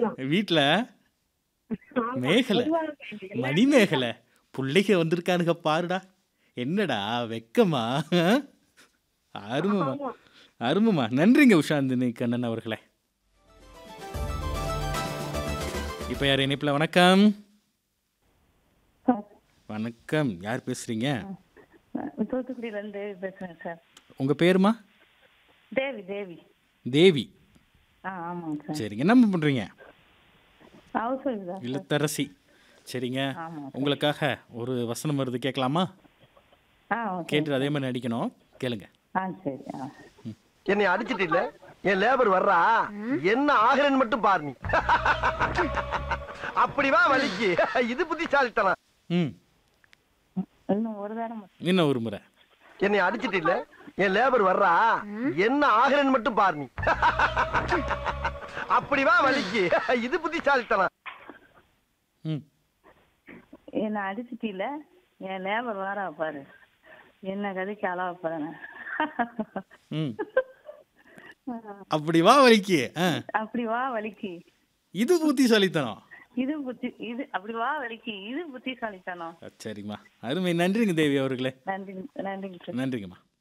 தான் வீட்ல ஆமா, மேகலை பொதுவா இருக்கு. மணிமேகலை புள்ளைங்க வந்திருக்கானுங்க பாருடா என்னடா வெக்கமா அருமமா ஆமா. அருமமா நன்றிங்க உஷாந்தினி கண்ணன் அவர்களே இப்போ யார் இணைப்பில் வணக்கம் சார் வணக்கம் யார் பேசுறீங்க தூத்துக்குடியில இருந்து தேவி பேசுறேன் சார் உங்க பேருமா தேவி தேவி தேவி ஆ ஆமாங்க சார் சரிங்க என்ன பண்றீங்க ஹவுஸ் ஒய்ஃப் தான் இல்லத்தரசி சரிங்க ஆமா உங்களுக்காக ஒரு வசனம் வருது கேட்கலாமா ஆ ஓகே கேட்டு அதே மாதிரி நடிக்கணும் கேளுங்க ஆ சரி ஆ என்னை அடிச்சிட்டு இல்ல என் லேபர் வர்றா என்ன ஆகிறேன்னு மட்டும் பாரு நீ அப்படி வா வலிக்கு இது புத்திசாலித்தனம் ம் இன்னும் ஒரு தடவை மட்டும். இன்னும் ஒரு முறை என்னை அடிச்சிட்டு இல்ல என் லேபர் வர்றா என்ன ஆகிறேன்னு மட்டும் பாரு நீ அப்படி வா வலிக்கு இது புத்திசாலித்தனம் ம் என்னை அடிச்சிட்டில என் லேபர் வாரா பாரு என்ன கதைக்கு அளவா பாருங்க ம் அப்படி வா வலிக்கு ஆ அப்படி வா வலிக்கு இது புத்திசாலித்தனம் இது புத்தி இது அப்படி வா வலிக்கு இது புத்திசாலித்தனம் சரிம்மா அருமை நன்றிங்க தேவி அவர்களே நன்றி நன்றிங்க சார் நன்றிங்கம்மா